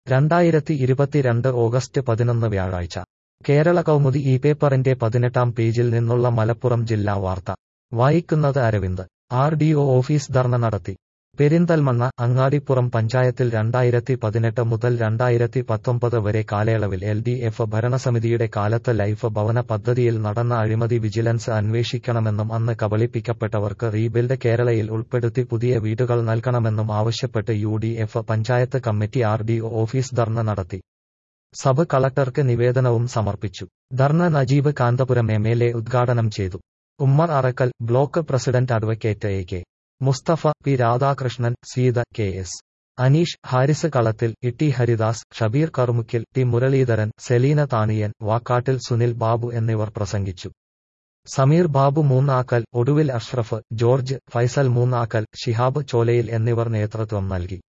രണ്ടായിരത്തി ഇരുപത്തിരണ്ട് ഓഗസ്റ്റ് പതിനൊന്ന് വ്യാഴാഴ്ച കേരള കൗമുദി ഈ പേപ്പറിന്റെ പതിനെട്ടാം പേജിൽ നിന്നുള്ള മലപ്പുറം ജില്ലാ വാർത്ത വായിക്കുന്നത് Aravind R D O office dharna നടത്തി പെരിന്തൽമണ്ണ അങ്ങാടിപ്പുറം പഞ്ചായത്തിൽ രണ്ടായിരത്തി പതിനെട്ട് മുതൽ രണ്ടായിരത്തി പത്തൊമ്പത് വരെ കാലയളവിൽ എൽ ഡി എഫ് ഭരണസമിതിയുടെ കാലത്ത് ലൈഫ് ഭവന പദ്ധതിയിൽ നടന്ന അഴിമതി വിജിലൻസ് അന്വേഷിക്കണമെന്നും അന്ന് കബളിപ്പിക്കപ്പെട്ടവർക്ക് റീബിൽഡ് കേരളയിൽ ഉൾപ്പെടുത്തി പുതിയ വീടുകൾ നൽകണമെന്നും ആവശ്യപ്പെട്ട് U D F panchayat committee R D O office dharna നടത്തി സബ് കളക്ടർക്ക് നിവേദനവും സമർപ്പിച്ചു dharna Najeeb Kanthapuram M L A ഉദ്ഘാടനം ചെയ്തു Ummer Arakkal block president advocate A K Mustafa P Radhakrishnan Seetha K S Aneesh Haris Kalathil Itty Haridas Shabeer Karumukkil T Muraleedharan Selina Thaniyan Vakkattil Sunil Babu എന്നിവർ പ്രസംഗിച്ചു സമീർ ബാബു മൂന്നാക്കൽ ഒടുവിൽ അഷ്റഫ് ജോർജ് ഫൈസൽ മൂന്നാക്കൽ ഷിഹാബ് ചോലയിൽ എന്നിവർ നേതൃത്വം നൽകി